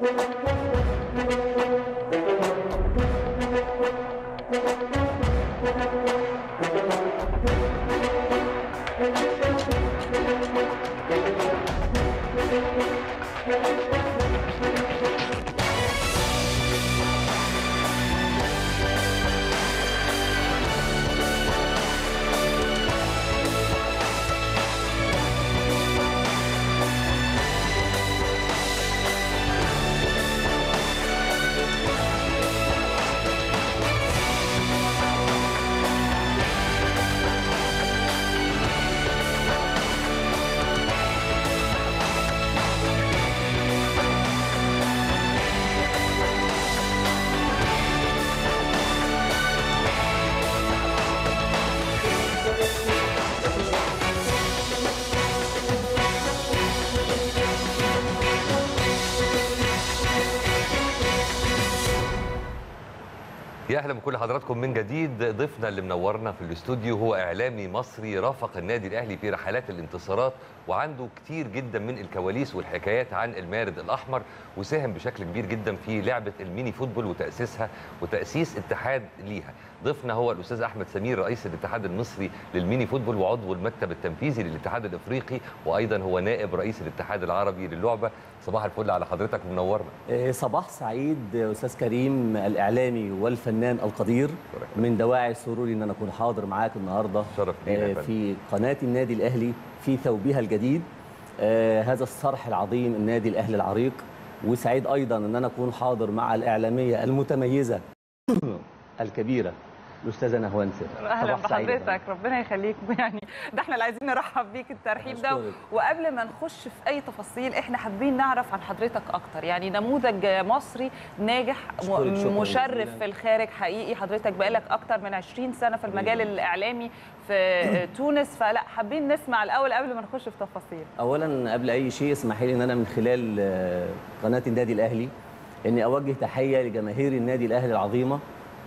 يا اهلا بكل حضراتكم من جديد ضيفنا اللي منورنا في الاستوديو هو اعلامي مصري رافق النادي الاهلي في رحلات الانتصارات وعنده كتير جدا من الكواليس والحكايات عن المارد الاحمر وساهم بشكل كبير جدا في لعبه الميني فوتبول وتاسيسها وتاسيس اتحاد ليها ضيفنا هو الاستاذ احمد سمير رئيس الاتحاد المصري للميني فوتبول وعضو المكتب التنفيذي للاتحاد الافريقي وايضا هو نائب رئيس الاتحاد العربي للعبه صباح الفل على حضرتك منورنا آه، صباح سعيد استاذ كريم الاعلامي والفنان القدير من دواعي سروري ان انا اكون حاضر معاك النهارده شرف لينا يا آه، فندم. في قناه النادي الاهلي في ثوبها الجديد آه، هذا الصرح العظيم النادي الاهلي العريق وسعيد ايضا ان انا اكون حاضر مع الاعلاميه المتميزه الكبيره الاستاذه نهوان سر اهلا صباح سعيد يا بحضرتك ربنا يخليك يعني ده احنا اللي عايزين نرحب بيك الترحيب ده أشكرك. وقبل ما نخش في اي تفاصيل احنا حابين نعرف عن حضرتك اكتر يعني نموذج مصري ناجح أشكرك، شكراً مشرف جزيلاً. في الخارج حقيقي حضرتك بقالك اكتر من 20 سنه في المجال الاعلامي في تونس فلا حابين نسمع الاول قبل ما نخش في تفاصيل اولا قبل اي شيء اسمحي لي ان انا من خلال آه، قناه النادي الاهلي اني اوجه تحيه لجماهير النادي الاهلي العظيمه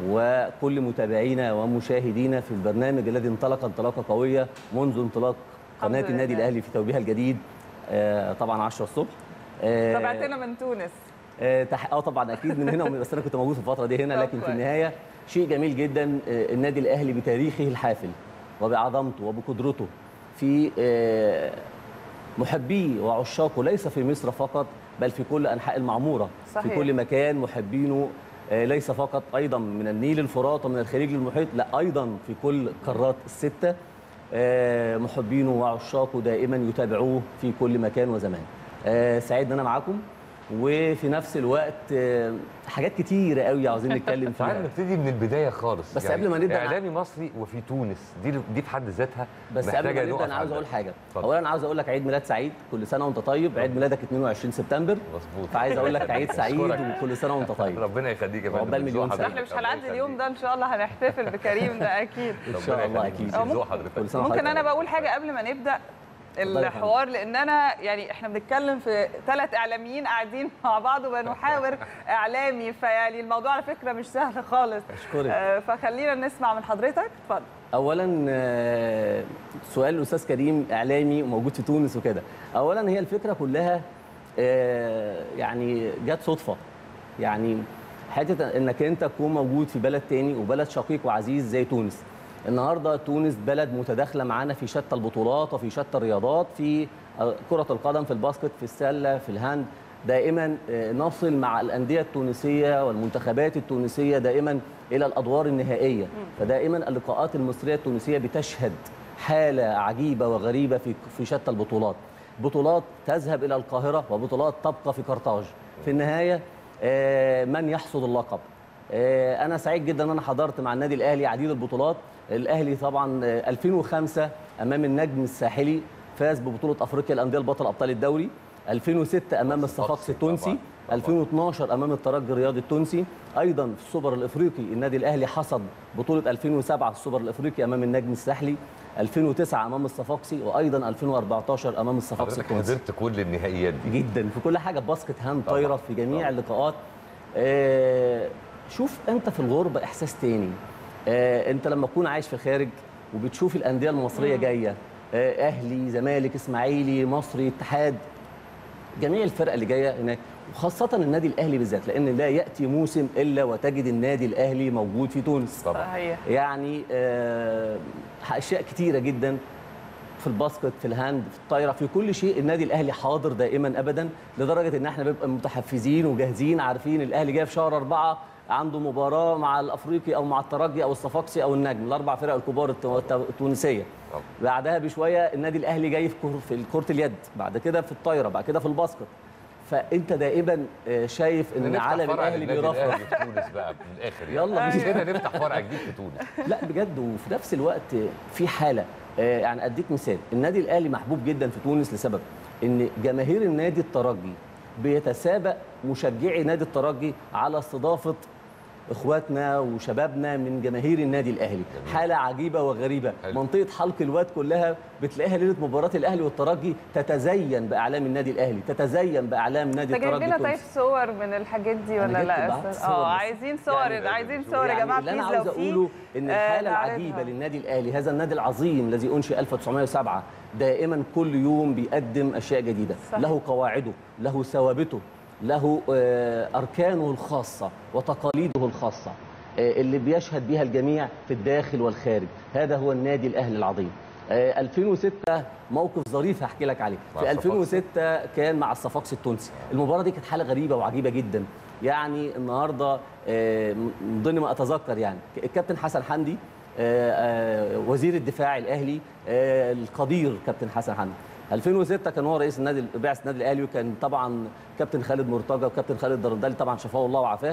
وكل متابعينا ومشاهدينا في البرنامج الذي انطلق انطلاقه قويه منذ انطلاق قناه الحمد النادي لله. الاهلي في توجيهها الجديد آه، طبعا 10 الصبح آه، تابعتنا من تونس آه، تح... اه طبعا اكيد من هنا ومن- بس انا كنت موجود في الفتره دي هنا طب لكن في كويس. النهايه شيء جميل جدا آه، النادي الاهلي بتاريخه الحافل وبعظمته وبقدرته في آه، محبيه وعشاقه ليس في مصر فقط بل في كل انحاء المعموره صحيح. في كل مكان محبينه آه، ليس فقط ايضا من النيل الفرات ومن الخليج للمحيط لا ايضا في كل القارات السته آه، محبينه وعشاقه دائما يتابعوه في كل مكان وزمان آه، سعيد ان انا معاكم وفي نفس الوقت آه، حاجات كتيره قوي عاوزين نتكلم تعالى فيها نبتدي من البدايه خالص بس قبل ما نبدأ اعلامي مصري وفي تونس دي دي في حد ذاتها بس قبل محتاجة ما نبدا نقف انا عاوز عندها. اقول حاجه اتفضل. اولا عاوز اقول لك عيد ميلاد سعيد كل سنه وانت طيب عيد ميلادك 22 سبتمبر مظبوط فعايز اقول لك عيد سعيد أشكرك. وكل سنه وانت طيب ربنا يخليك يا فندم عقبال بذوق مليون سنة. حضرتك. احنا مش ربنا هنعدي اليوم يخليك. ده ان شاء الله هنحتفل بكريم ده اكيد ان شاء الله يخليك. اكيد أو بذوق ممكن- حضرتك كل سنة ممكن وحضرتك انا طيب. بقول حاجه قبل ما نبدا اتفضل يا الحوار لان انا يعني احنا بنتكلم في ثلاث اعلاميين قاعدين مع بعض وبنحاور اعلامي فيعني الموضوع على فكره مش سهل خالص اشكرك آه، فخلينا نسمع من حضرتك اتفضل اولا آه، سؤال الاستاذ كريم اعلامي وموجود في تونس وكده اولا هي الفكره كلها آه، يعني جت صدفه يعني حته انك انت تكون موجود في بلد تاني وبلد شقيق وعزيز زي تونس النهارده تونس بلد متداخله معانا في شتى البطولات وفي شتى الرياضات في آه، كره القدم في الباسكت في السله في الهاند دائما آه، نصل مع الانديه التونسيه والمنتخبات التونسيه دائما الى الادوار النهائيه فدائما اللقاءات المصريه التونسيه بتشهد حاله عجيبه وغريبه في في شتى البطولات بطولات تذهب الى القاهره وبطولات تبقى في قرطاج في النهايه آه، من يحصد اللقب آه، انا سعيد جدا ان انا حضرت مع النادي الاهلي عديد البطولات الاهلي طبعا آه، 2005 امام النجم الساحلي فاز ببطوله افريقيا الانديه البطل ابطال الدوري 2006 امام الصفاقسي التونسي طبعاً، طبعاً. 2012 امام الترجي الرياضي التونسي ايضا في السوبر الافريقي النادي الاهلي حصد بطوله 2007 السوبر الافريقي امام النجم الساحلي 2009 امام الصفاقسي وايضا 2014 امام الصفاقسي حضرتك التونسي حضرت كل النهائيات دي جدا في كل حاجه باسكت هاند طبعاً، طايره في جميع طبعاً. اللقاءات آه شوف انت في الغربه احساس تاني آه انت لما تكون عايش في الخارج وبتشوف الانديه المصريه جايه آه اهلي زمالك اسماعيلي مصري اتحاد جميع الفرق اللي جايه هناك وخاصه النادي الاهلي بالذات لان لا ياتي موسم الا وتجد النادي الاهلي موجود في تونس طبعا صحيح يعني آه، اشياء كتيره جدا في الباسكت في الهاند في الطايره في كل شيء النادي الاهلي حاضر دائما ابدا لدرجه ان احنا بنبقى متحفزين وجاهزين عارفين الاهلي جاي في شهر أربعة عنده مباراه مع الافريقي او مع الترجي او الصفاقسي او النجم الاربع فرق الكبار الت- الت- التونسيه طبعا. بعدها بشويه النادي الاهلي جاي في كر- في كره اليد بعد كده في الطايره بعد كده في الباسكت فانت دائما آه، شايف ان نفتح عالم فرع الاهلي للنادي بيرفرف الاهلي في تونس بقى من الاخر يلا يعني. بينا. كده نفتح فرع جديد في تونس لا بجد وفي نفس الوقت في حاله آه، يعني اديك مثال النادي الاهلي محبوب جدا في تونس لسبب ان جماهير النادي الترجي بيتسابق مشجعي نادي الترجي على استضافه اخواتنا وشبابنا من جماهير النادي الاهلي جميل. حاله عجيبه وغريبه حلو. منطقه حلق الواد كلها بتلاقيها ليله مباراه الاهلي والترجي تتزين باعلام النادي الاهلي تتزين باعلام نادي انت جايب الترجي لنا طيب التونسي صور من الحاجات دي أنا ولا جبت لا بعض أستاذ؟ صور اه بس. عايزين صور يعني عايزين صور يا يعني جماعه اللي انا بليز عاوز لو في اقوله ان آه، الحاله نعرضها. العجيبه للنادي الاهلي هذا النادي العظيم الذي انشئ 1907 دائما كل يوم بيقدم اشياء جديده صحيح. له قواعده له ثوابته له آه، اركانه الخاصه وتقاليده الخاصه آه، اللي بيشهد بها الجميع في الداخل والخارج هذا هو النادي الاهلي العظيم آه، 2006 موقف ظريف هحكي لك عليه مع في الصفاقسي. 2006 كان مع الصفاقسي التونسي المباراه دي كانت حاله غريبه وعجيبه جدا يعني النهارده آه، من ضمن ما اتذكر يعني الكابتن حسن حمدي آه، آه، وزير الدفاع الاهلي آه، القدير كابتن حسن حمدي 2006 كان هو رئيس النادي بعثه النادي الاهلي وكان طبعا كابتن خالد مرتجى وكابتن خالد دردالي طبعا شفاه الله وعافاه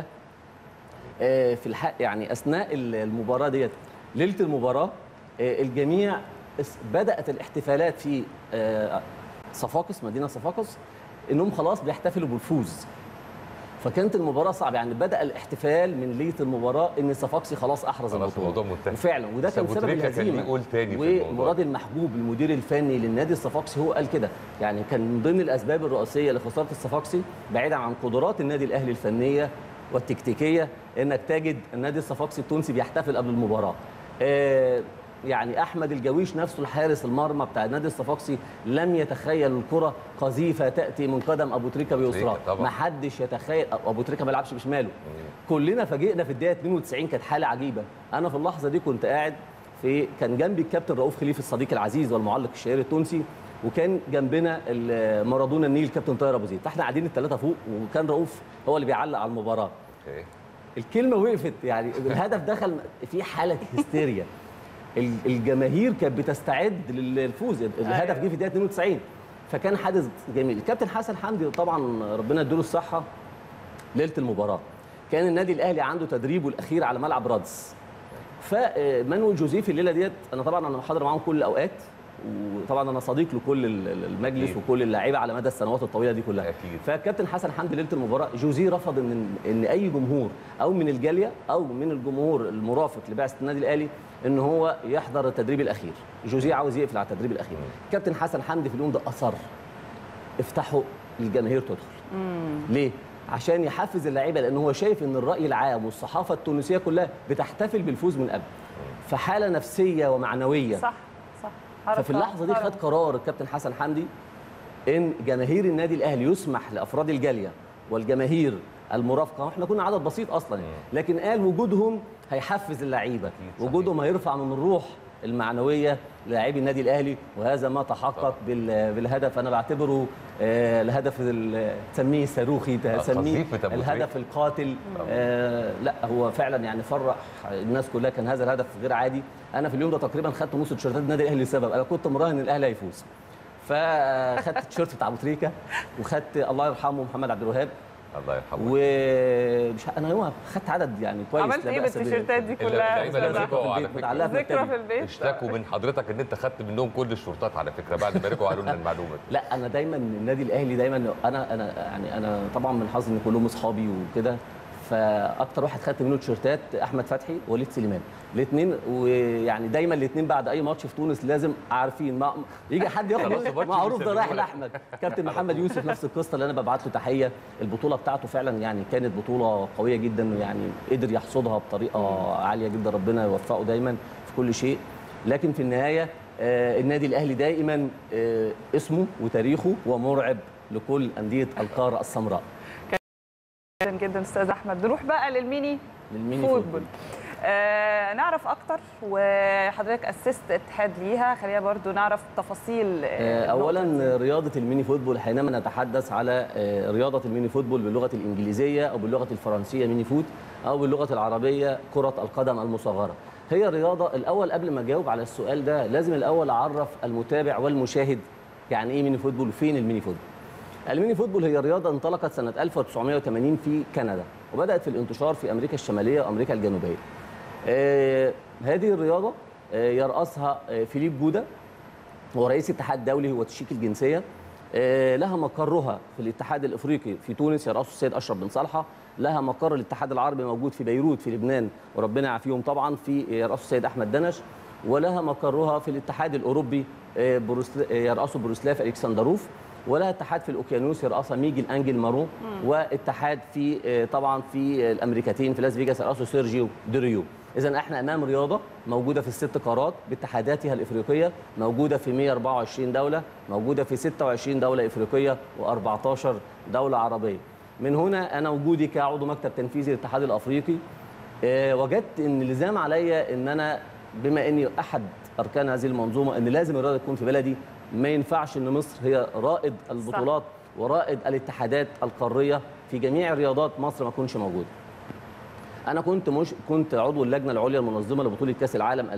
آه، في الحق يعني اثناء المباراه ديت ليله المباراه آه، الجميع اس- بدات الاحتفالات في آه، صفاقس مدينه صفاقس انهم خلاص بيحتفلوا بالفوز فكانت المباراه صعبه يعني بدا الاحتفال من ليله المباراه ان صفاقسي خلاص احرز خلاص البطوله الموضوع منتهي وفعلا وده كان بس سبب أبو تريكة كان الهزيمه ليه قول تاني في الموضوع. ومراد المحبوب المدير الفني للنادي الصفاقسي هو قال كده يعني كان من ضمن الاسباب الرئيسيه لخساره الصفاقسي بعيدا عن قدرات النادي الاهلي الفنيه والتكتيكيه انك تجد النادي الصفاقسي التونسي بيحتفل قبل المباراه آه يعني احمد الجويش نفسه الحارس المرمى بتاع النادي الصفاقسي لم يتخيل الكره قذيفه تاتي من قدم ابو تريكه بيسرى تريكة طبعا. ما حدش يتخيل ابو تريكه ما بيلعبش بشماله كلنا فاجئنا في الدقيقه 92 كانت حاله عجيبه انا في اللحظه دي كنت قاعد في كان جنبي الكابتن رؤوف خليفه الصديق العزيز والمعلق الشهير التونسي وكان جنبنا ال- مارادونا النيل كابتن طاهر ابو زيد فاحنا قاعدين الثلاثه فوق وكان رؤوف هو اللي بيعلق على المباراه أوكي. الكلمه وقفت يعني الهدف دخل في حاله هستيريا ال- الجماهير كانت بتستعد للفوز الهدف جه في الدقيقه 92 فكان حدث جميل الكابتن حسن حمدي طبعا ربنا يديله الصحه ليله المباراه كان النادي الاهلي عنده تدريبه الاخير على ملعب رادس فمانويل جوزيف الليله ديت انا طبعا انا حاضر معاهم كل الاوقات وطبعا انا صديق لكل ال- ال- المجلس أكيد. وكل اللعيبه على مدى السنوات الطويله دي كلها أكيد. فالكابتن حسن حمدي ليله المباراه جوزيه رفض ان ان اي جمهور او من الجاليه او من الجمهور المرافق لبعثه النادي الاهلي ان هو يحضر التدريب الاخير جوزيه عاوز يقفل على التدريب الاخير كابتن حسن حمدي في اليوم ده اصر افتحوا الجماهير تدخل ليه عشان يحفز اللعيبه لان هو شايف ان الراي العام والصحافه التونسيه كلها بتحتفل بالفوز من قبل فحاله نفسيه ومعنويه صح صح حركة ففي اللحظه دي محترمة. خد قرار الكابتن حسن حمدي ان جماهير النادي الاهلي يسمح لافراد الجاليه والجماهير المرافقه احنا كنا عدد بسيط اصلا يعني. لكن قال وجودهم هيحفز اللعيبه صحيح. وجودهم هيرفع من الروح المعنويه للاعبي النادي الاهلي وهذا ما تحقق بال- بالهدف انا بعتبره آه، الهدف ال- تسميه صاروخي تسميه قذيفة أبو الهدف القاتل آه لا هو فعلا يعني فرح الناس كلها كان هذا الهدف غير عادي انا في اليوم ده تقريبا خدت نص تيشيرتات النادي الاهلي لسبب انا كنت مراهن الاهلي هيفوز فخدت التيشيرت بتاع ابو تريكه وخدت الله يرحمه محمد عبد الوهاب الله يرحمه ومش انا يومها خدت عدد يعني كويس عملت لا ايه بأس به. بالتيشيرتات دي كلها اللعيبه لما أستاذ رجعوا على البيت فكره متعلقة في ذكرى البيت. في البيت اشتكوا من حضرتك ان انت خدت منهم كل الشرطات على فكره بعد ما رجعوا قالوا لنا المعلومه دي لا انا دايما النادي الاهلي دايما انا انا يعني انا طبعا من حظي ان كلهم اصحابي وكده فاكتر واحد خدت منه تيشيرتات احمد فتحي ووليد سليمان الاثنين ويعني دايما الاثنين بعد اي ماتش في تونس لازم عارفين ما يجي حد ياخد خلاص منه الماتش معروف ده رايح بيسلموه لك. لاحمد كابتن محمد يوسف نفس القصه اللي انا ببعت له تحيه البطوله بتاعته فعلا يعني كانت بطوله قويه جدا ويعني قدر يحصدها بطريقه عاليه جدا ربنا يوفقه دايما في كل شيء لكن في النهايه آه، النادي الاهلي دائما آه، اسمه وتاريخه ومرعب لكل انديه القاره السمراء جدا جدا استاذ احمد نروح بقى للميني للميني فوتبول فوتبول آه نعرف اكتر وحضرتك اسست اتحاد ليها خلينا برضو نعرف تفاصيل آه، آه، النقطة دي. اولا رياضه الميني فوتبول حينما نتحدث على آه، رياضه الميني فوتبول باللغه الانجليزيه او باللغه الفرنسيه ميني فوت او باللغه العربيه كره القدم المصغره هي رياضه الاول قبل ما اجاوب على السؤال ده لازم الاول اعرف المتابع والمشاهد يعني ايه ميني فوتبول وفين الميني فوتبول الميني فوتبول هي رياضه انطلقت سنه 1980 في كندا وبدات في الانتشار في امريكا الشماليه وامريكا الجنوبيه آه، هذه الرياضه آه، يرأسها آه، فيليب جودا هو رئيس اتحاد دولي هو تشيك الجنسيه آه، لها مقرها في الاتحاد الافريقي في تونس يرأسه السيد اشرف بن صالحه لها مقر الاتحاد العربي موجود في بيروت في لبنان وربنا يعافيهم طبعا في يرأسه السيد احمد دنش ولها مقرها في الاتحاد الاوروبي آه، بروسل- آه، يرأسه بروسلاف الكسندروف ولها اتحاد في الاوكيانوس يرأسها ميجل انجل مارو واتحاد في آه، طبعا في الامريكتين في لاس فيجاس يرأسه سيرجيو دريو اذا احنا امام رياضه موجوده في الست قارات باتحاداتها الافريقيه موجوده في 124 دوله موجوده في 26 دوله افريقيه و14 دوله عربيه من هنا انا وجودي كعضو مكتب تنفيذي للاتحاد الافريقي آه، وجدت ان لزام عليا ان انا بما اني احد اركان هذه المنظومه ان لازم الرياضه تكون في بلدي ما ينفعش ان مصر هي رائد البطولات ورائد الاتحادات القاريه في جميع الرياضات مصر ما تكونش موجوده انا كنت مش كنت عضو اللجنه العليا المنظمه لبطوله كاس العالم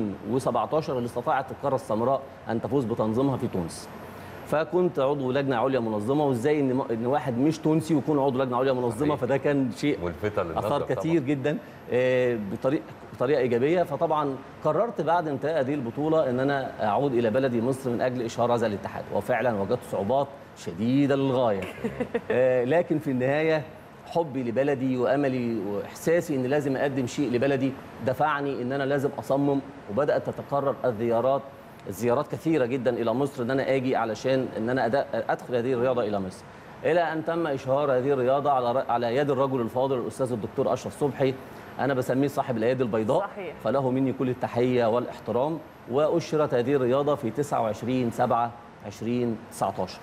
2017 اللي استطاعت القاره السمراء ان تفوز بتنظيمها في تونس فكنت عضو لجنه عليا منظمه وازاي ان ان واحد مش تونسي ويكون عضو لجنه عليا منظمه صحيح. فده كان شيء ملفتة للنظر اثار طبعاً. كتير جدا آه، بطريقه بطريقه ايجابيه فطبعا قررت بعد انتهاء هذه البطوله ان انا اعود الى بلدي مصر من اجل اشهار هذا الاتحاد وفعلا وجدت صعوبات شديده للغايه آه، لكن في النهايه حبي لبلدي واملي واحساسي ان لازم اقدم شيء لبلدي دفعني ان انا لازم اصمم وبدات تتكرر الزيارات الزيارات كثيره جدا الى مصر ان انا اجي علشان ان انا أداء ادخل هذه الرياضه الى مصر الى ان تم اشهار هذه الرياضه على ر- على يد الرجل الفاضل الاستاذ الدكتور اشرف صبحي انا بسميه صاحب الايادي البيضاء صحيح. فله مني كل التحيه والاحترام واشرت هذه الرياضه في 29 7 2019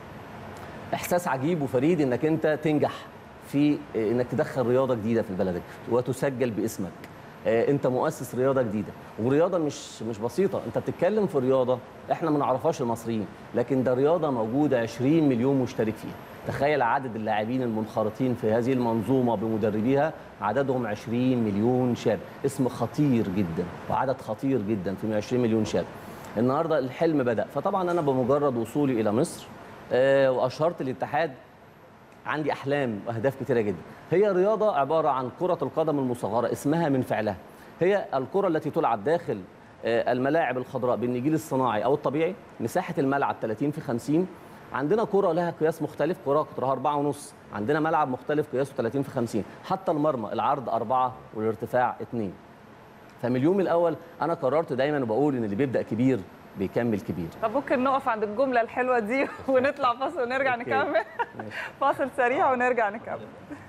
احساس عجيب وفريد انك انت تنجح في انك تدخل رياضه جديده في بلدك وتسجل باسمك آه، انت مؤسس رياضه جديده ورياضه مش مش بسيطه انت بتتكلم في رياضه احنا ما نعرفهاش المصريين لكن ده رياضه موجوده 20 مليون مشترك فيها تخيل عدد اللاعبين المنخرطين في هذه المنظومه بمدربيها عددهم 20 مليون شاب اسم خطير جدا وعدد خطير جدا في 20 مليون شاب النهارده الحلم بدا فطبعا انا بمجرد وصولي الى مصر آه، واشهرت الاتحاد عندي احلام واهداف كتيره جدا هي رياضه عباره عن كره القدم المصغره اسمها من فعلها هي الكره التي تلعب داخل آه، الملاعب الخضراء بالنجيل الصناعي او الطبيعي مساحه الملعب 30 في 50 عندنا كره لها قياس مختلف كره قطرها 4 ونص عندنا ملعب مختلف قياسه 30 في 50 حتى المرمى العرض 4 والارتفاع 2 فمن اليوم الاول انا قررت دايما وبقول ان اللي بيبدا كبير بيكمل كبير طب ممكن نقف عند الجمله الحلوه دي ونطلع فاصل ونرجع أوكي. نكمل ماشي. فاصل سريع ونرجع نكمل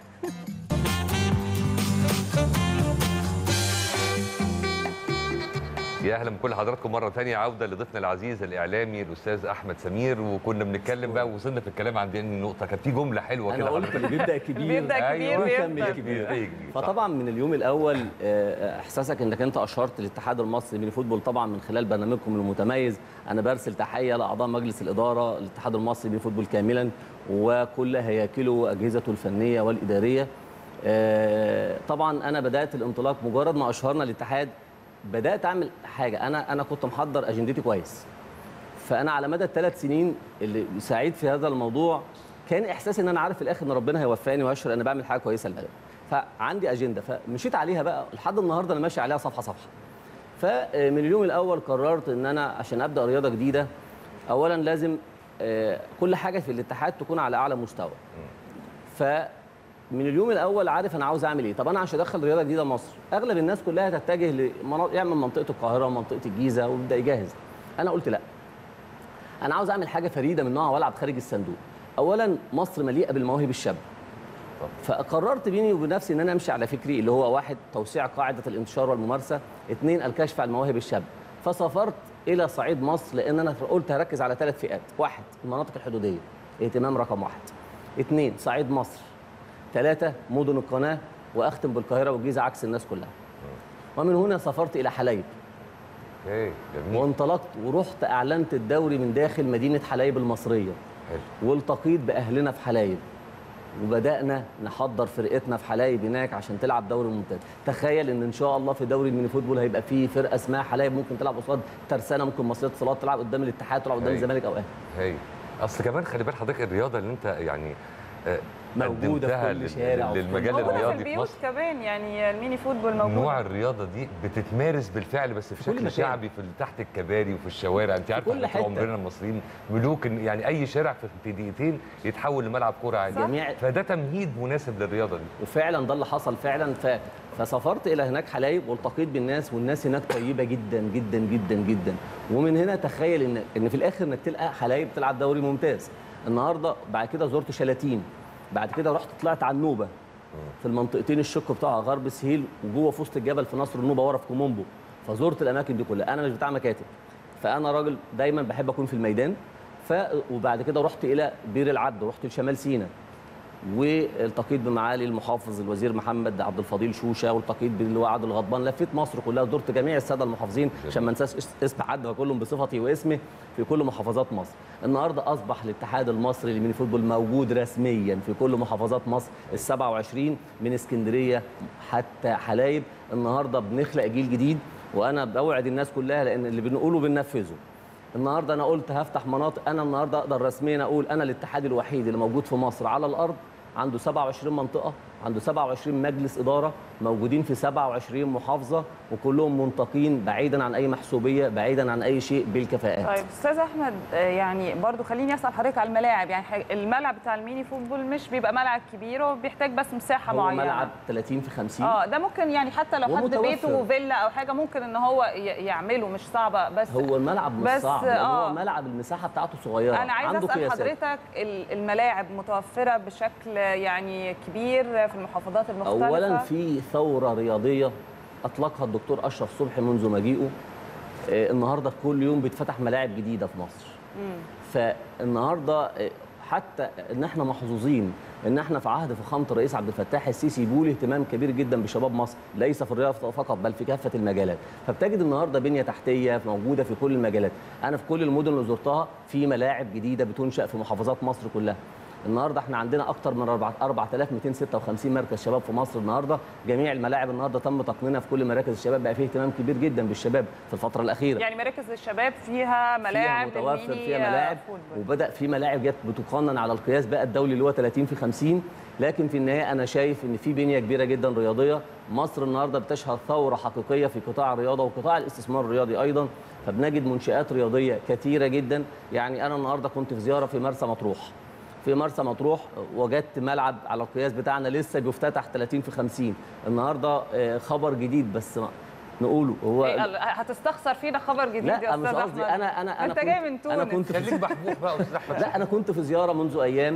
يا اهلا بكل حضراتكم مره ثانيه عوده لضيفنا العزيز الاعلامي الاستاذ احمد سمير وكنا بنتكلم بقى وصلنا في الكلام عند النقطه كان في جمله حلوه انا كده قلت اللي بيبدا كبير بيبدأ كبير أيوة. بيفضل. بيكمل كبير كبير صح. فطبعا من اليوم الاول آه، احساسك انك انت اشرت الاتحاد المصري من الفوتبول طبعا من خلال برنامجكم المتميز انا برسل تحيه لاعضاء مجلس الاداره الاتحاد المصري للفوتبول كاملا وكل هياكله واجهزته الفنيه والاداريه آه، طبعا انا بدات الانطلاق مجرد ما اشهرنا الاتحاد بدات اعمل حاجه انا انا كنت محضر اجندتي كويس فانا على مدى الثلاث سنين اللي سعيد في هذا الموضوع كان احساسي ان انا عارف في الاخر ان ربنا هيوفقني ويشهر انا بعمل حاجه كويسه للبلد فعندي اجنده فمشيت عليها بقى لحد النهارده انا ماشي عليها صفحه صفحه فمن اليوم الاول قررت ان انا عشان ابدا رياضه جديده اولا لازم آه، كل حاجه في الاتحاد تكون على اعلى مستوى فمن اليوم الاول عارف انا عاوز اعمل ايه طب انا عشان ادخل رياضه جديده مصر اغلب الناس كلها تتجه لمناطق يعمل منطقه القاهره ومنطقه الجيزه ويبدا يجهز انا قلت لا انا عاوز اعمل حاجه فريده من نوعها والعب خارج الصندوق اولا مصر مليئه بالمواهب الشابه فقررت بيني وبين نفسي ان انا امشي على فكري اللي هو واحد توسيع قاعده الانتشار والممارسه اثنين الكشف عن المواهب الشابه فسافرت الى صعيد مصر لان انا قلت هركز على ثلاث فئات واحد المناطق الحدوديه اهتمام رقم واحد اثنين صعيد مصر ثلاثه مدن القناه واختم بالقاهره والجيزه عكس الناس كلها ومن هنا سافرت الى حلايب اوكي جميل وانطلقت ورحت اعلنت الدوري من داخل مدينه حلايب المصريه حلو والتقيت باهلنا في حلايب وبدانا نحضر فرقتنا في حلايب هناك عشان تلعب دوري ممتاز تخيل ان ان شاء الله في دوري الميني فوتبول هيبقى فيه فرقه اسمها حلايب ممكن تلعب قصاد ترسانه ممكن مصريه اتصالات تلعب قدام الاتحاد تلعب قدام أيوة. الزمالك او اهلي هاي اصل كمان خلي بال حضرتك الرياضه اللي انت يعني آه، موجودة في قدمتها كل لل- شارع وفي كل للمجال موجودة موجوده في الرياضي في البيوت مصر كمان يعني الميني فوتبول موجود نوع الرياضه دي بتتمارس بالفعل بس في في كل شكل مكان. شعبي في تحت الكباري وفي الشوارع انت عارف كل احنا طول حتة. عمرنا المصريين ملوك إن- يعني اي شارع في- في دقيقتين يتحول لملعب كوره عادي صح. جميع فده تمهيد مناسب للرياضه دي وفعلا ده اللي حصل فعلا ف... فسافرت الى هناك حلايب والتقيت بالناس والناس هناك طيبه جدا جدا جدا جدا ومن هنا تخيل ان ان في الاخر انك تلقى حلايب تلعب دوري ممتاز النهارده بعد كده زرت شلاتين بعد كده رحت طلعت على النوبه في المنطقتين الشق بتاعها غرب سهيل وجوه في وسط الجبل في نصر النوبه ورا في كومومبو فزرت الاماكن دي كلها انا مش بتاع مكاتب فانا راجل دايما بحب اكون في الميدان ف وبعد كده رحت الى بير العبد رحت لشمال سيناء والتقيت بمعالي المحافظ الوزير محمد عبد الفضيل شوشه والتقيت باللواء عادل الغضبان لفيت مصر كلها زرت جميع الساده المحافظين عشان ما انساش اس- اسم حد فكلهم بصفتي واسمي في كل محافظات مصر النهارده اصبح الاتحاد المصري للميني فوتبول موجود رسميا في كل محافظات مصر ال 27 من اسكندريه حتى حلايب النهارده بنخلق جيل جديد وانا بوعد الناس كلها لان اللي بنقوله بننفذه النهارده انا قلت هفتح مناطق انا النهارده اقدر رسميا اقول انا الاتحاد الوحيد اللي موجود في مصر على الارض عنده 27 منطقه عنده 27 مجلس اداره موجودين في 27 محافظه وكلهم منتقين بعيدا عن اي محسوبيه بعيدا عن اي شيء بالكفاءات طيب استاذ احمد آه، يعني برضو خليني اسال حضرتك على الملاعب يعني ح- الملعب بتاع الميني فوتبول مش بيبقى ملعب كبير هو بيحتاج بس مساحه هو معينه ملعب 30 في 50 اه ده ممكن يعني حتى لو حد ومتوفر. بيته فيلا او حاجه ممكن ان هو ي- يعمله مش صعبه بس هو الملعب مش بس صعب لأن آه. هو ملعب المساحه بتاعته صغيره انا عايزه عنده اسال قياسات. حضرتك ال- الملاعب متوفره بشكل يعني كبير في المحافظات المختلفه اولا في ثوره رياضيه اطلقها الدكتور اشرف صبحي منذ مجيئه آه، النهارده كل يوم بيتفتح ملاعب جديده في مصر فالنهارده آه، حتى ان احنا محظوظين ان احنا في عهد فخامه الرئيس عبد الفتاح السيسي بيقول اهتمام كبير جدا بشباب مصر ليس في الرياضه فقط بل في كافه المجالات فبتجد النهارده بنيه تحتيه موجوده في كل المجالات انا في كل المدن اللي زرتها في ملاعب جديده بتنشا في محافظات مصر كلها النهارده احنا عندنا اكتر من 4 4256 مركز شباب في مصر النهارده جميع الملاعب النهارده تم تقنينها في كل مراكز الشباب بقى فيه اهتمام كبير جدا بالشباب في الفتره الاخيره يعني مراكز الشباب فيها ملاعب فيها متوفر للميني فيها ملاعب فوتبول. وبدا في ملاعب جت بتقنن على القياس بقى الدولي اللي هو 30 في 50 لكن في النهايه انا شايف ان في بنيه كبيره جدا رياضيه مصر النهارده بتشهد ثوره حقيقيه في قطاع الرياضه وقطاع الاستثمار الرياضي ايضا فبنجد منشات رياضيه كثيره جدا يعني انا النهارده كنت في زياره في مرسى مطروح في مرسى مطروح وجدت ملعب على القياس بتاعنا لسه بيفتتح 30 في 50 النهارده آه، خبر جديد بس ما- نقوله هو إيه، ال- هتستخسر فينا خبر جديد يا لا مش استاذ قصدي احمد انا انا انا انت كنت- جاي من تونس انا كنت في خليك محبوب بقى يا استاذ احمد لا انا كنت في زياره منذ ايام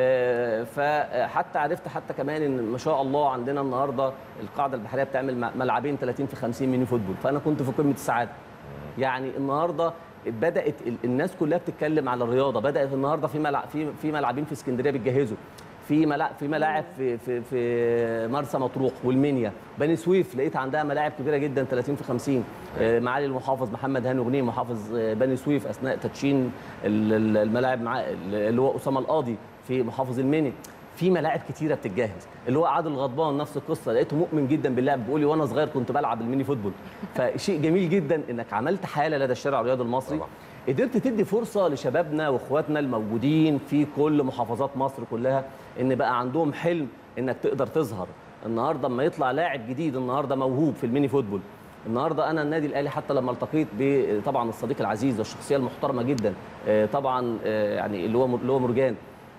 آه، فحتى عرفت حتى كمان ان ما شاء الله عندنا النهارده القاعده البحريه بتعمل م- ملعبين 30 في 50 ميني فوتبول فانا كنت في قمه السعاده يعني النهارده بدات ال- الناس كلها بتتكلم على الرياضه بدات النهارده في ملعب في في ملاعبين في اسكندريه بيتجهزوا في ملاعب في ملاعب في في في مرسى مطروح والمنيا بني سويف لقيت عندها ملاعب كبيره جدا 30 في 50 آه، معالي المحافظ محمد هاني غنيم محافظ آه، بني سويف اثناء تدشين ال- ال- الملاعب مع اللي هو اسامه القاضي في محافظ المنيا في ملاعب كتيره بتتجهز اللي هو عادل غضبان نفس القصه لقيته مؤمن جدا باللعب بيقول لي وانا صغير كنت بلعب الميني فوتبول فشيء جميل جدا انك عملت حاله لدى الشارع الرياضي المصري طبعا. قدرت تدي فرصه لشبابنا واخواتنا الموجودين في كل محافظات مصر كلها ان بقى عندهم حلم انك تقدر تظهر النهارده اما يطلع لاعب جديد النهارده موهوب في الميني فوتبول النهارده انا النادي الاهلي حتى لما التقيت ب- طبعا الصديق العزيز والشخصيه المحترمه جدا آه، طبعا آه، يعني اللي هو اللي هو مرجان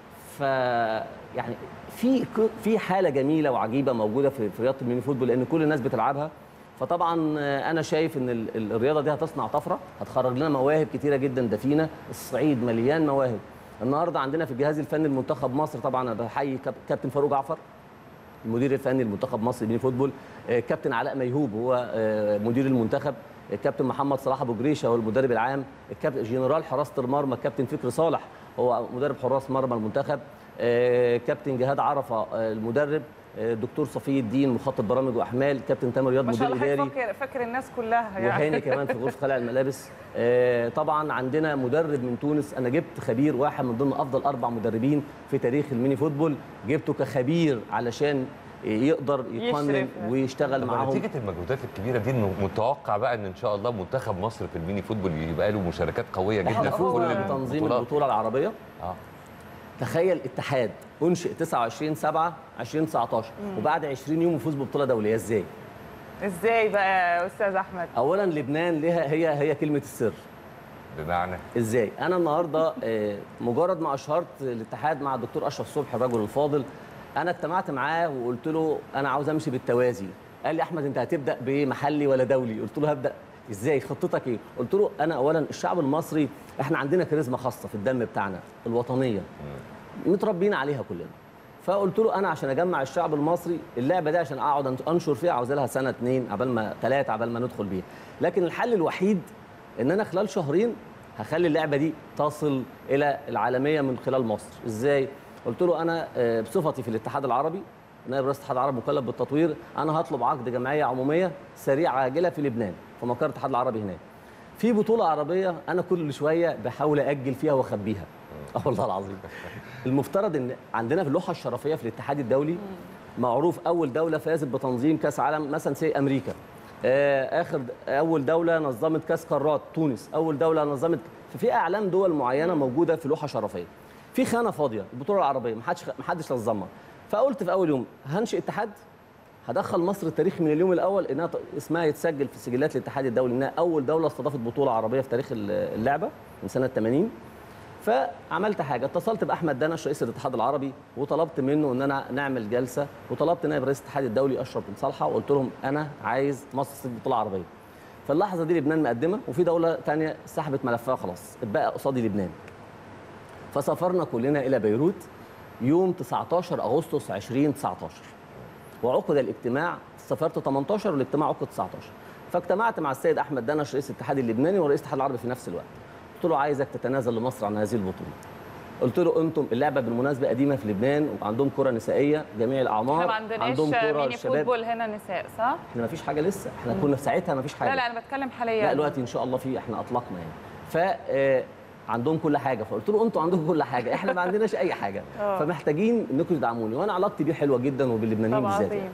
ف يعني في ك- في حاله جميله وعجيبه موجوده في في رياضه الميني فوتبول لان كل الناس بتلعبها فطبعا آه، انا شايف ان ال- ال- الرياضه دي هتصنع طفره هتخرج لنا مواهب كتيره جدا دفينه الصعيد مليان مواهب النهارده عندنا في الجهاز الفني لمنتخب مصر طبعا انا بحيي كاب- كابتن فاروق جعفر المدير الفني لمنتخب مصر للميني فوتبول آه، كابتن علاء ميهوب هو آه، مدير المنتخب الكابتن محمد صلاح ابو جريشه هو المدرب العام الكابتن جنرال حراسه المرمى الكابتن فكري صالح هو مدرب حراس مرمى المنتخب آه، كابتن جهاد عرفه آه، المدرب آه، دكتور صفي الدين مخطط برامج واحمال كابتن تامر رياض ما شاء مدير الله اداري حضرتك فاكر فاكر الناس كلها يعني وهاني كمان في غرفه خلع الملابس آه، طبعا عندنا مدرب من تونس انا جبت خبير واحد من ضمن افضل اربع مدربين في تاريخ الميني فوتبول جبته كخبير علشان يقدر يقنن يشرف. ويشتغل طب معاهم نتيجه المجهودات الكبيره دي إنه متوقع بقى ان ان شاء الله منتخب مصر في الميني فوتبول يبقى له مشاركات قويه جدا احنا في هو كل فوزنا بتنظيم البطولات البطوله العربيه اه تخيل اتحاد انشئ 29 7 2019 وبعد 20 يوم يفوز ببطوله دوليه ازاي؟ ازاي بقى يا استاذ احمد اولا لبنان لها هي هي كلمه السر بمعنى ازاي انا النهارده آه، مجرد ما اشهرت الاتحاد مع الدكتور اشرف صبحي الرجل الفاضل انا اجتمعت معاه وقلت له انا عاوز امشي بالتوازي قال لي احمد انت هتبدا بمحلي ولا دولي قلت له هبدا ازاي خطتك ايه قلت له انا اولا الشعب المصري احنا عندنا كاريزما خاصه في الدم بتاعنا الوطنيه متربيين عليها كلنا فقلت له انا عشان اجمع الشعب المصري اللعبه دي عشان اقعد انشر فيها عاوز لها سنه اتنين عبال ما ثلاثه عبال ما ندخل بيها لكن الحل الوحيد ان انا خلال شهرين هخلي اللعبه دي تصل الى العالميه من خلال مصر ازاي قلت له انا آه، بصفتي في الاتحاد العربي نائب رئيس الاتحاد العربي مكلف بالتطوير انا هطلب عقد جمعيه عموميه سريعه عاجله في لبنان في مقر الاتحاد العربي هناك في بطوله عربيه انا كل شويه بحاول اجل فيها واخبيها اه والله العظيم المفترض ان عندنا في اللوحه الشرفيه في الاتحاد الدولي معروف اول دوله فازت بتنظيم كاس عالم مثلا سي امريكا آه، اخر اول دوله نظمت كاس قارات تونس اول دوله نظمت ففي اعلام دول معينه موجوده في لوحه شرفيه في خانه فاضيه البطوله العربيه ما حدش ما حدش نظمها فقلت في اول يوم هنشئ اتحاد هدخل مصر التاريخ من اليوم الاول انها ت- اسمها يتسجل في سجلات الاتحاد الدولي انها اول دوله استضافت بطوله عربيه في تاريخ ال- اللعبه من سنه 80 فعملت حاجه اتصلت باحمد دنش رئيس الاتحاد العربي وطلبت منه ان انا نعمل جلسه وطلبت نائب رئيس الاتحاد الدولي اشرف بن صالحه وقلت لهم انا عايز مصر تستضيف بطوله عربيه في اللحظه دي لبنان مقدمه وفي دوله ثانيه سحبت ملفها خلاص اتبقى قصادي لبنان فسافرنا كلنا الى بيروت يوم 19 اغسطس 2019 وعقد الاجتماع سافرت 18 والاجتماع عقد 19 فاجتمعت مع السيد احمد دنش رئيس الاتحاد اللبناني ورئيس الاتحاد العربي في نفس الوقت قلت له عايزك تتنازل لمصر عن هذه البطوله قلت له انتم اللعبه بالمناسبه قديمه في لبنان وعندهم كره نسائيه جميع الاعمار احنا ما عندناش عندهم كره ميني للشباب فوتبول هنا نساء صح؟ احنا ما فيش حاجه لسه احنا كنا في ساعتها ما فيش حاجه لا لا انا بتكلم حاليا لا دلوقتي ان شاء الله في احنا اطلقنا يعني ف آه، عندهم كل حاجه فقلت له انتوا عندكم كل حاجه احنا ما عندناش اي حاجه آه. فمحتاجين انكم تدعموني وانا علاقتي بيه حلوه جدا وباللبنانيين طبعا بالذات عظيم يعني.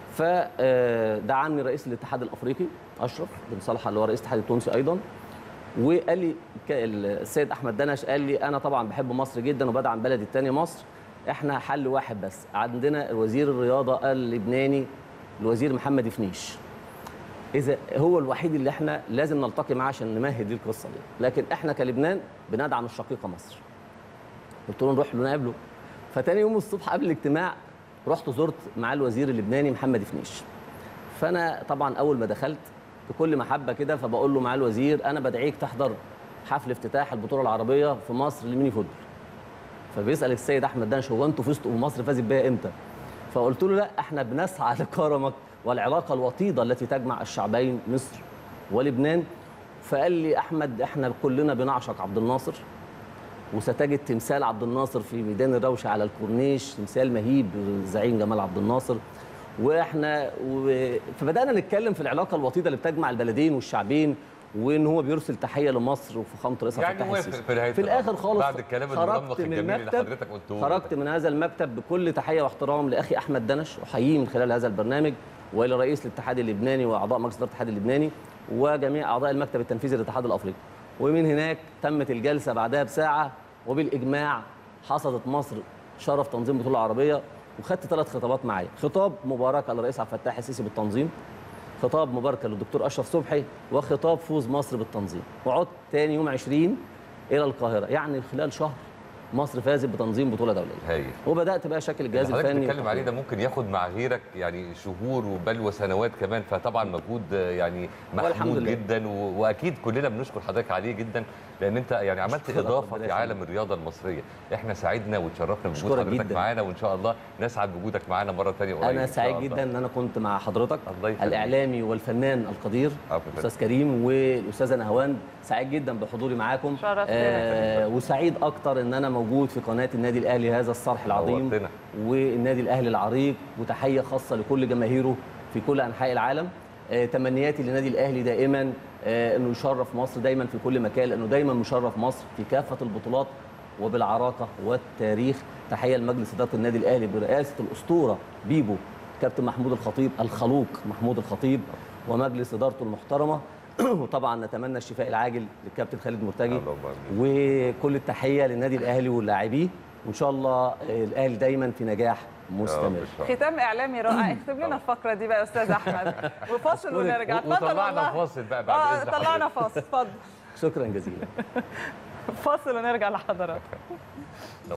فدعمني رئيس الاتحاد الافريقي اشرف بن صالح اللي هو رئيس الاتحاد التونسي ايضا وقال لي ك- السيد احمد دنش قال لي انا طبعا بحب مصر جدا وبدعم بلدي الثاني مصر احنا حل واحد بس عندنا وزير الرياضه اللبناني الوزير محمد فنيش اذا هو الوحيد اللي احنا لازم نلتقي معاه عشان نمهد ليه القصه دي لكن احنا كلبنان بندعم الشقيقه مصر قلت له نروح له نقابله فتاني يوم الصبح قبل الاجتماع رحت زرت مع الوزير اللبناني محمد فنيش فانا طبعا اول ما دخلت بكل محبه كده فبقول له مع الوزير انا بدعيك تحضر حفل افتتاح البطوله العربيه في مصر للميني فوتبول فبيسال السيد احمد دنش هو انتوا فزتوا ومصر فازت بيها امتى فقلت له لا احنا بنسعى لكرمك والعلاقه الوطيده التي تجمع الشعبين مصر ولبنان فقال لي احمد احنا كلنا بنعشق عبد الناصر وستجد تمثال عبد الناصر في ميدان الروشه على الكورنيش تمثال مهيب الزعيم جمال عبد الناصر واحنا و... فبدانا نتكلم في العلاقه الوطيده اللي بتجمع البلدين والشعبين وان هو بيرسل تحيه لمصر وفخامه رئيس يعني يعني وافق السيسي في نهايه في الاخر خالص بعد الكلام خرجت المرمق من الجميل اللي المكتب حضرتك قلته خرجت من هذا المكتب بكل تحيه واحترام لاخي احمد دنش احييه من خلال هذا البرنامج والى رئيس الاتحاد اللبناني واعضاء مجلس اداره الاتحاد اللبناني وجميع اعضاء المكتب التنفيذي للاتحاد الافريقي ومن هناك تمت الجلسه بعدها بساعه وبالاجماع حصدت مصر شرف تنظيم بطوله عربيه وخدت ثلاث خطابات معايا خطاب مبارك على الرئيس عبد الفتاح السيسي بالتنظيم خطاب مباركه للدكتور اشرف صبحي وخطاب فوز مصر بالتنظيم وعدت تاني يوم 20 الى القاهره يعني خلال شهر مصر فازت بتنظيم بطوله دوليه هايل وبدات بقى شكل الجهاز اللي حضرتك الفني بتتكلم عليه ده ممكن ياخد مع غيرك يعني شهور وبل وسنوات كمان فطبعا مجهود آه، يعني والحمد محمود لله. جدا و... واكيد كلنا بنشكر حضرتك عليه جدا لان انت يعني عملت أشكرك، اضافه ربنا في يخليك. عالم الرياضه المصريه احنا سعدنا وتشرفنا بوجود أشكرك حضرتك جداً. معانا وان شاء الله نسعد بوجودك معانا مره ثانيه قريب انا إن شاء سعيد الله. جدا ان انا كنت مع حضرتك الله يخليك. الاعلامي والفنان القدير عفوا فندم. استاذ كريم والاستاذه نهوان سعيد جدا بحضوري معاكم شرفتنا. آه وسعيد اكتر ان انا موجود في قناه النادي الاهلي هذا الصرح العظيم نورتنا. والنادي الاهلي العريق وتحيه خاصه لكل جماهيره في كل انحاء العالم آه تمنياتي للنادي الاهلي دائما آه انه يشرف مصر دايما في كل مكان لانه دايما مشرف مصر في كافه البطولات وبالعراقه والتاريخ تحيه لمجلس اداره النادي الاهلي برئاسه الاسطوره بيبو كابتن محمود الخطيب الخلوق محمود الخطيب ومجلس ادارته المحترمه وطبعا نتمنى الشفاء العاجل للكابتن خالد مرتجي اللهم آمين. وكل التحيه للنادي الاهلي ولاعبيه وان شاء الله آه، الاهلي دايما في نجاح يا رب مستمر إن شاء الله. ختام اعلامي رائع اكتب لنا الفقره دي بقى يا استاذ احمد وفاصل ونرجع و- اتفضل وطلعنا والله. فاصل بقى بعد اه إذن طلعنا حضرتك. فاصل اتفضل شكرا جزيلا فاصل ونرجع لحضرتك